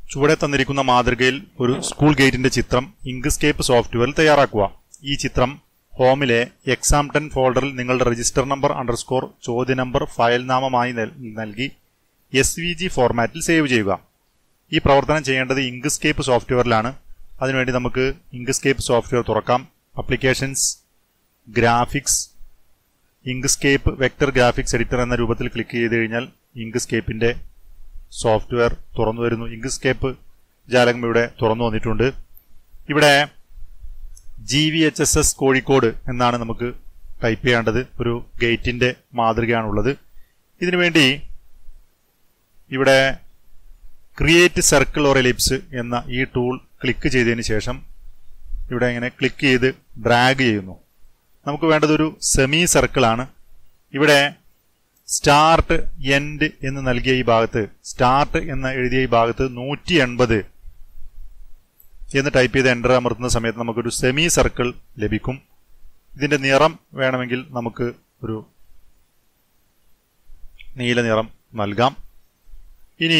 ചുവടെ തന്നിരിക്കുന്ന മാതൃകയിൽ ഒരു സ്കൂൾ ഗേറ്റിന്റെ ചിത്രം ഇങ്ക്സ്കേപ്പ് സോഫ്റ്റ്വെയറിൽ തയ്യാറാക്കുക ഈ ചിത്രം ഹോമിലെ എക്സാം ടെൻ ഫോൾഡറിൽ നിങ്ങളുടെ രജിസ്റ്റർ നമ്പർ അണ്ടർസ്കോർ ചോദ്യ നമ്പർ ഫയൽ നാമമായി നൽ- നൽകി എസ് വി ജി ഫോർമാറ്റിൽ സേവ് ചെയ്യുക ഈ പ്രവർത്തനം ചെയ്യേണ്ടത് ഇങ്ക്സ്കേപ്പ് സോഫ്റ്റ്വെയറിലാണ് അതിനുവേണ്ടി നമുക്ക് ഇങ്ക്സ്കേപ്പ് സോഫ്റ്റ്വെയർ തുറക്കാം applications graphics Inkscape vector graphics editor എന്ന രൂപത്തിൽ ക്ലിക്ക് ചെയ്ത് കഴിഞ്ഞാൽ ഇങ്ക്സ്കേപ്പിന്റെ സോഫ്റ്റ്വെയർ തുറന്നു വരുന്നു ഇങ്ക്സ്കേപ്പ് ജാലകം ഇവിടെ തുറന്നു വന്നിട്ടുണ്ട് ഇവിടെ G V H S S Kozhikode എന്നാണ് നമുക്ക് ടൈപ്പ് ചെയ്യേണ്ടത് ഒരു ഗേറ്റിന്റെ മാതൃകയാണുള്ളത് ഇതിനുവേണ്ടി ഇവിടെ ക്രിയേറ്റ് സർക്കിൾ ഓർ എലിപ്സ് എന്ന ഈ ടൂൾ ക്ലിക്ക് ചെയ്തതിന് ശേഷം ഇവിടെ ഇങ്ങനെ ക്ലിക്ക് ചെയ്ത് ഡ്രാഗ് ചെയ്യുന്നു നമുക്ക് വേണ്ടത് ഒരു സെമി സർക്കിളാണ് ഇവിടെ സ്റ്റാർട്ട് എൻഡ് എന്ന് നൽകിയ ഈ ഭാഗത്ത് സ്റ്റാർട്ട് എന്ന് എഴുതിയ ഈ ഭാഗത്ത് നൂറ്റി എൺപത് എന്ന് ടൈപ്പ് ചെയ്ത് എൻ്റർ അമർത്തുന്ന സമയത്ത് നമുക്കൊരു സെമി സർക്കിൾ ലഭിക്കും ഇതിന്റെ നിറം വേണമെങ്കിൽ നമുക്ക് ഒരു നീല നിറം നൽകാം ഇനി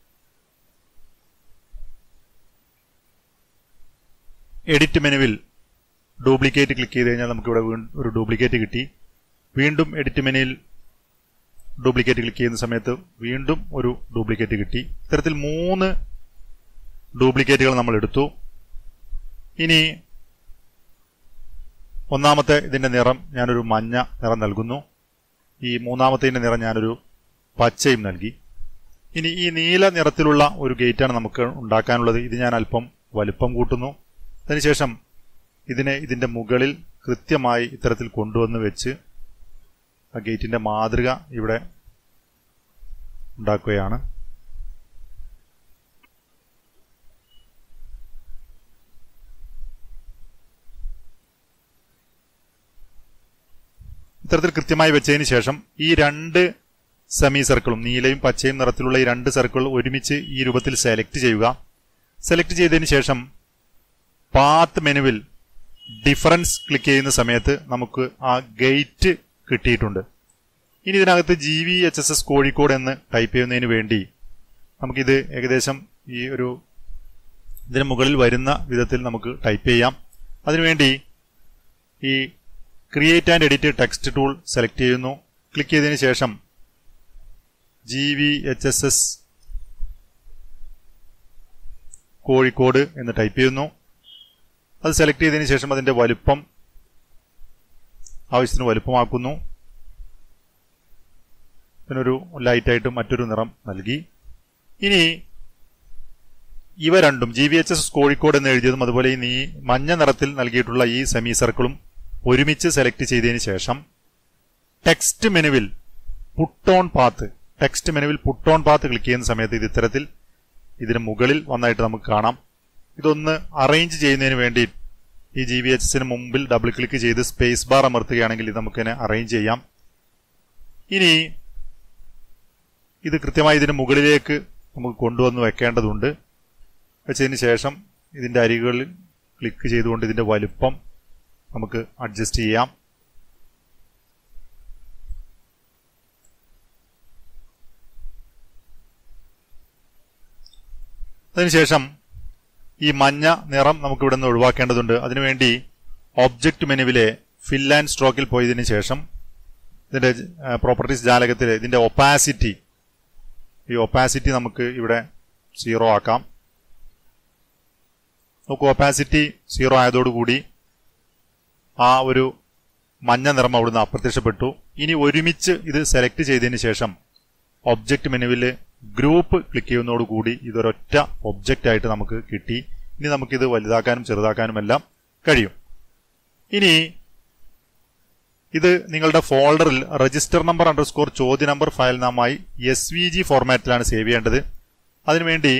എഡിറ്റ് മെനുവിൽ ഡ്യൂപ്ലിക്കേറ്റ് ക്ലിക്ക് ചെയ്ത് കഴിഞ്ഞാൽ നമുക്ക് ഇവിടെ ഒരു ഡ്യൂപ്ലിക്കേറ്റ് കിട്ടി വീണ്ടും എഡിറ്റ് മെനുവിൽ ഡ്യൂപ്ലിക്കേറ്റ് ക്ലിക്ക് ചെയ്യുന്ന സമയത്ത് വീണ്ടും ഒരു ഡ്യൂപ്ലിക്കേറ്റ് കിട്ടി ഇത്തരത്തിൽ മൂന്ന് ഡ്യൂപ്ലിക്കേറ്റുകൾ നമ്മൾ എടുത്തു ഇനി ഒന്നാമത്തെ ഇതിന്റെ നിറം ഞാനൊരു മഞ്ഞ നിറം നൽകുന്നു ഈ മൂന്നാമത്തതിന്റെ നിറം ഞാനൊരു പച്ചയും നൽകി ഇനി ഈ നീല നിറത്തിലുള്ള ഒരു ഗേറ്റാണ് നമുക്ക് ഉണ്ടാക്കാനുള്ളത് ഇത് ഞാൻ അല്പം വലുപ്പം കൂട്ടുന്നു അതിനുശേഷം ഇതിനെ ഇതിന്റെ മുകളിൽ കൃത്യമായി ഇത്തരത്തിൽ കൊണ്ടുവന്ന് വെച്ച് ആ ഗേറ്റിന്റെ മാതൃക ഇവിടെ ഉണ്ടാക്കുകയാണ് ഇത്തരത്തിൽ കൃത്യമായി വെച്ചതിന് ശേഷം ഈ രണ്ട് സെമി സർക്കിളും നീലയും പച്ചയും നിറത്തിലുള്ള ഈ രണ്ട് സർക്കിൾ ഒരുമിച്ച് ഈ രൂപത്തിൽ സെലക്ട് ചെയ്യുക സെലക്ട് ചെയ്തതിന് ശേഷം പാത്ത് മെനുവിൽ ഡിഫറൻസ് ക്ലിക്ക് ചെയ്യുന്ന സമയത്ത് നമുക്ക് ആ ഗേറ്റ് കിട്ടിയിട്ടുണ്ട് ഇനി ഇതിനകത്ത് G V H S S Kozhikode എന്ന് ടൈപ്പ് ചെയ്യുന്നതിന് വേണ്ടി നമുക്കിത് ഏകദേശം ഈ ഒരു ഇതിന് മുകളിൽ വരുന്ന വിധത്തിൽ നമുക്ക് ടൈപ്പ് ചെയ്യാം അതിനുവേണ്ടി ഈ create and edit text tool select ചെയ്യുന്നു ക്ലിക്ക് ചെയ്തതിന് ശേഷം G V H S S Kozhikode എന്ന് ടൈപ്പ് ചെയ്യുന്നു അത് സെലക്ട് ചെയ്തതിന് ശേഷം അതിന്റെ വലുപ്പം ആവശ്യത്തിന് വലുപ്പമാക്കുന്നു ഇതിനൊരു ലൈറ്റായിട്ട് മറ്റൊരു നിറം നൽകി ഇനി ഇവ രണ്ടും G V H S Kozhikode എന്ന് എഴുതിയതും അതുപോലെ ഈ നീ മഞ്ഞ നിറത്തിൽ നൽകിയിട്ടുള്ള ഈ സെമി സർക്കിളും ഒരുമിച്ച് സെലക്ട് ചെയ്തതിന് ശേഷം ടെക്സ്റ്റ് മെനുവിൽ പുട്ടോൺ പാത്ത് ടെക്സ്റ്റ് മെനുവിൽ പുട്ടോൺ പാത്ത് ക്ലിക്ക് ചെയ്യുന്ന സമയത്ത് ഇത് ഇത്തരത്തിൽ ഇതിന് മുകളിൽ വന്നായിട്ട് നമുക്ക് കാണാം ഇതൊന്ന് അറേഞ്ച് ചെയ്യുന്നതിന് വേണ്ടി ഈ ജി വി എച്ച് എസിന് മുമ്പിൽ ഡബിൾ ക്ലിക്ക് ചെയ്ത് സ്പേസ് ബാർ അമർത്തുകയാണെങ്കിൽ ഇത് നമുക്കിനെ അറേഞ്ച് ചെയ്യാം ഇനി ഇത് കൃത്യമായി ഇതിന് മുകളിലേക്ക് നമുക്ക് കൊണ്ടുവന്ന് വെക്കേണ്ടതുണ്ട് വെച്ചതിന് ശേഷം ഇതിന്റെ അരികുകളിൽ ക്ലിക്ക് ചെയ്തുകൊണ്ട് ഇതിന്റെ വലുപ്പം നമുക്ക് അഡ്ജസ്റ്റ് ചെയ്യാം അതിനുശേഷം ഈ മഞ്ഞ നിറം നമുക്ക് ഇവിടെ നിന്ന് ഒഴിവാക്കേണ്ടതുണ്ട് അതിനുവേണ്ടി ഒബ്ജക്റ്റ് മെനുവിലെ ഫിൽ ആൻഡ് സ്ട്രോക്കിൽ പോയതിനു ശേഷം ഇതിന്റെ പ്രോപ്പർട്ടീസ് ജാലകത്തിൽ ഇതിന്റെ ഒപ്പാസിറ്റി ഈ ഒപ്പാസിറ്റി നമുക്ക് ഇവിടെ സീറോ ആക്കാം നമുക്ക് ഒപ്പാസിറ്റി സീറോ ആയതോടുകൂടി ആ ഒരു മഞ്ഞ നിറം അവിടുന്ന് അപ്രത്യക്ഷപ്പെട്ടു ഇനി ഒരുമിച്ച് ഇത് സെലക്ട് ചെയ്തതിന് ശേഷം ഒബ്ജക്റ്റ് മെനുവിൽ ഗ്രൂപ്പ് ക്ലിക്ക് ചെയ്യുന്നതോടുകൂടി ഇതൊരൊറ്റ ഒബ്ജക്റ്റ് ആയിട്ട് നമുക്ക് കിട്ടി ഇനി നമുക്കിത് വലുതാക്കാനും ചെറുതാക്കാനും എല്ലാം കഴിയും ഇനി ഇത് നിങ്ങളുടെ ഫോൾഡറിൽ രജിസ്റ്റർ നമ്പർ അണ്ടർസ്കോർ ചോദ്യ നമ്പർ ഫയൽ നാമായി എസ് വി ജി ഫോർമാറ്റിലാണ് സേവ് ചെയ്യേണ്ടത് അതിനുവേണ്ടി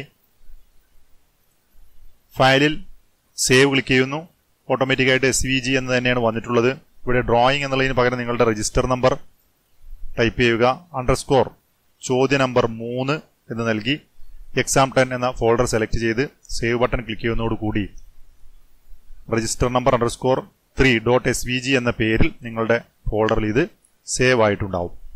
ഫയലിൽ സേവ് ക്ലിക്ക് ചെയ്യുന്നു ഓട്ടോമാറ്റിക്കായിട്ട് എസ് വി ജി എന്ന് തന്നെയാണ് വന്നിട്ടുള്ളത് ഇവിടെ ഡ്രോയിങ് എന്നുള്ളതിന് പകരം നിങ്ങളുടെ രജിസ്റ്റർ നമ്പർ ടൈപ്പ് ചെയ്യുക അണ്ടർസ്കോർ ചോദ്യ നമ്പർ മൂന്ന് എന്ന് നൽകി എക്സാം ടെൻ എന്ന ഫോൾഡർ സെലക്ട് ചെയ്ത് സേവ് ബട്ടൺ ക്ലിക്ക് ചെയ്യുന്നതോടുകൂടി register number underscore three dot S V G എന്ന പേരിൽ നിങ്ങളുടെ ഫോൾഡറിൽ ഇത് സേവ് ആയിട്ടുണ്ടാവും